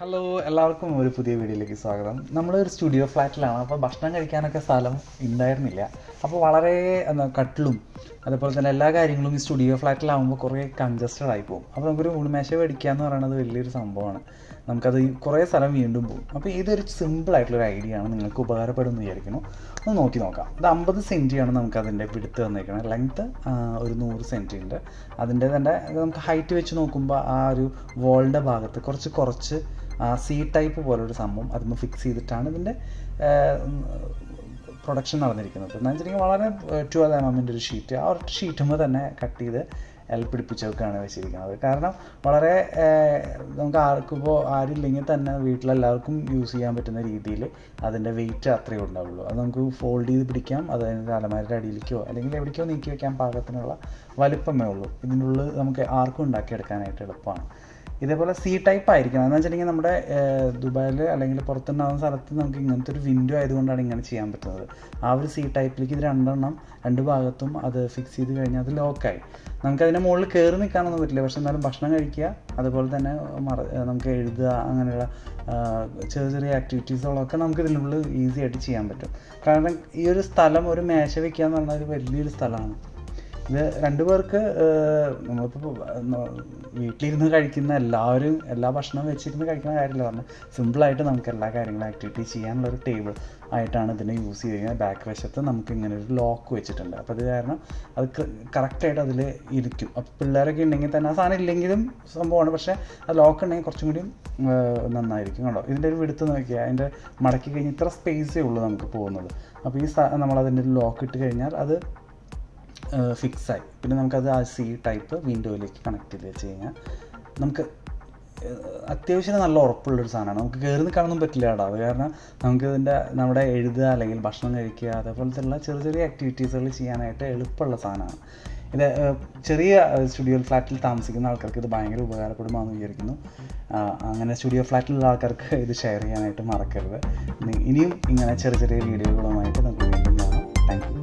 hello എല്ലാവർക്കും ഒരു പുതിയ വീഡിയോയിലേക്ക് സ്വാഗതം നമ്മളൊരു സ്റ്റുഡിയോ ഫ്ലാറ്റിലാണ് അപ്പോൾ ഭക്ഷണം കഴിക്കാനൊക്കെ സ്ഥലം ഉണ്ടായിരുന്നില്ല അപ്പോൾ വളരെ എന്താ കട്ടിലും അതേപോലെ തന്നെ എല്ലാ കാര്യങ്ങളും ഈ സ്റ്റുഡിയോ ഫ്ലാറ്റിലാവുമ്പോൾ കുറേ കൺജസ്റ്റഡ് ആയി പോകും അപ്പോൾ നമുക്കൊരു ഊണുമേശ മേടിക്കുക എന്ന് പറയുന്നത് വലിയൊരു സംഭവമാണ് നമുക്കത് ഈ കുറേ സ്ഥലം വീണ്ടും പോകും അപ്പോൾ ഇതൊരു സിമ്പിൾ ആയിട്ടുള്ളൊരു ഐഡിയ ആണ് നിങ്ങൾക്ക് ഉപകാരപ്പെടും എന്ന് വിചാരിക്കുന്നു ഒന്ന് നോക്കി നോക്കാം ഇത് അമ്പത് സെൻറ്റിയാണ് നമുക്ക് അതിൻ്റെ പിടുത്ത് വന്നേക്കുന്നത് ലെങ്ത്ത് ഒരു നൂറ് സെൻറ്റി ഉണ്ട് അതിൻ്റെ തന്നെ നമുക്ക് ഹൈറ്റ് വെച്ച് നോക്കുമ്പോൾ ആ ഒരു വോളിൻ്റെ ഭാഗത്ത് കുറച്ച് കുറച്ച് സി ടൈപ്പ് പോലൊരു സംഭവം അതിന് ഫിക്സ് ചെയ്തിട്ടാണ് ഇതിൻ്റെ പ്രൊഡക്ഷൻ നടന്നിരിക്കുന്നത് എന്ന് വെച്ചിട്ടുണ്ടെങ്കിൽ വളരെ ട്വൽവ് എം എമ്മിൻ്റെ ഒരു ഷീറ്റ് ആ ഒരു ഷീറ്റുമ്പോൾ തന്നെ കട്ട് ചെയ്ത് എൽ പിടിപ്പിച്ചൊക്കെയാണ് വെച്ചിരിക്കുന്നത് കാരണം വളരെ നമുക്ക് ആർക്കിപ്പോൾ ആരില്ലെങ്കിൽ തന്നെ വീട്ടിലെല്ലാവർക്കും യൂസ് ചെയ്യാൻ പറ്റുന്ന രീതിയിൽ അതിൻ്റെ വെയിറ്റ് അത്രയേ ഉണ്ടാവുള്ളൂ അത് നമുക്ക് ഫോൾഡ് ചെയ്ത് പിടിക്കാം അത് അതിൻ്റെ അലമാരുടെ അടിയിലേക്കോ അല്ലെങ്കിൽ എവിടേക്കോ നീക്കി വെക്കാൻ പാകത്തിനുള്ള വലിപ്പമേ ഉള്ളൂ ഇതിൻ്റെ ഉള്ളിൽ നമുക്ക് ആർക്കും ഉണ്ടാക്കിയെടുക്കാനായിട്ട് എളുപ്പമാണ് ഇതേപോലെ സി ടൈപ്പ് ആയിരിക്കണം എന്ന് വെച്ചിട്ടുണ്ടെങ്കിൽ നമ്മുടെ ദുബായിൽ അല്ലെങ്കിൽ പുറത്തുണ്ടാകുന്ന സ്ഥലത്ത് നമുക്ക് ഇങ്ങനത്തെ ഒരു വിൻഡോ ആയതുകൊണ്ടാണ് ഇങ്ങനെ ചെയ്യാൻ പറ്റുന്നത് ആ ഒരു സി ടൈപ്പിലേക്ക് ഇത് രണ്ടെണ്ണം രണ്ട് ഭാഗത്തും അത് ഫിക്സ് ചെയ്ത് കഴിഞ്ഞാൽ അത് ലോക്കായി നമുക്ക് അതിൻ്റെ മുകളിൽ കയറി നിൽക്കാനൊന്നും പറ്റില്ല പക്ഷെ എന്നാലും ഭക്ഷണം കഴിക്കുക അതുപോലെ തന്നെ മറ നമുക്ക് എഴുതുക അങ്ങനെയുള്ള ചെറിയ ചെറിയ ആക്ടിവിറ്റീസുകളൊക്കെ നമുക്ക് ഇതിനുള്ളിൽ ഈസി ആയിട്ട് ചെയ്യാൻ പറ്റും കാരണം ഈ ഒരു സ്ഥലം ഒരു മേശ വെക്കുക എന്ന് പറഞ്ഞാൽ ഒരു വലിയൊരു സ്ഥലമാണ് ഇത് രണ്ടു പേർക്ക് നമ്മളിപ്പോൾ വീട്ടിലിരുന്ന് കഴിക്കുന്ന എല്ലാവരും എല്ലാ ഭക്ഷണവും വെച്ചിരുന്ന് കഴിക്കുന്ന കാര്യമില്ല പറഞ്ഞാൽ സിമ്പിളായിട്ട് നമുക്ക് എല്ലാ കാര്യങ്ങളും ആക്ടിവിറ്റി ചെയ്യാനുള്ള ഒരു ടേബിൾ ആയിട്ടാണ് ഇതിനെ യൂസ് ചെയ്ത് കഴിഞ്ഞാൽ ബാക്ക് വശത്ത് നമുക്ക് ഇങ്ങനെ ഒരു ലോക്ക് വെച്ചിട്ടുണ്ട് അപ്പോൾ അത് കാരണം അത് കറക്റ്റായിട്ട് അതിൽ ഇരിക്കും അപ്പോൾ പിള്ളേരൊക്കെ ഉണ്ടെങ്കിൽ തന്നെ ആ സാധനം ഇല്ലെങ്കിലും സംഭവമാണ് പക്ഷേ ആ ലോക്ക് ഉണ്ടെങ്കിൽ കുറച്ചും കൂടി നന്നായിരിക്കും കണ്ടോ ഇതിൻ്റെ ഒരു വിടുത്ത് നോക്കിയാൽ അതിൻ്റെ മടക്കി കഴിഞ്ഞ് ഇത്ര സ്പേസേ ഉള്ളൂ നമുക്ക് പോകുന്നത് അപ്പോൾ ഈ നമ്മളതിൻ്റെ ഒരു ലോക്ക് ഇട്ട് കഴിഞ്ഞാൽ അത് ഫിക്സായി പിന്നെ നമുക്കത് ആ സി ടൈപ്പ് വിൻഡോയിലേക്ക് കണക്ട് ചെയ്ത് വെച്ച് കഴിഞ്ഞാൽ നമുക്ക് അത്യാവശ്യം നല്ല ഉറപ്പുള്ളൊരു സാധനമാണ് നമുക്ക് കയറി നിൽക്കാനൊന്നും പറ്റില്ല കേട്ടോ അത് കാരണം നമുക്ക് ഇതിൻ്റെ നമ്മുടെ എഴുതുക അല്ലെങ്കിൽ ഭക്ഷണം കഴിക്കുക അതേപോലത്തെ ഉള്ള ചെറിയ ചെറിയ ആക്ടിവിറ്റീസുകൾ ചെയ്യാനായിട്ട് എളുപ്പമുള്ള സാധനമാണ് ഇത് ചെറിയ സ്റ്റുഡിയോ ഫ്ലാറ്റിൽ താമസിക്കുന്ന ആൾക്കാർക്ക് ഇത് ഭയങ്കര ഉപകാരപ്പെടുമെന്ന് വിചാരിക്കുന്നു അങ്ങനെ സ്റ്റുഡിയോ ഫ്ലാറ്റിലുള്ള ആൾക്കാർക്ക് ഇത് ഷെയർ ചെയ്യാനായിട്ട് മറക്കരുത് ഇനിയും ഇങ്ങനെ ചെറിയ ചെറിയ വീഡിയോകളുമായിട്ട് നമുക്ക് വീണ്ടും കാണാം താങ്ക് യു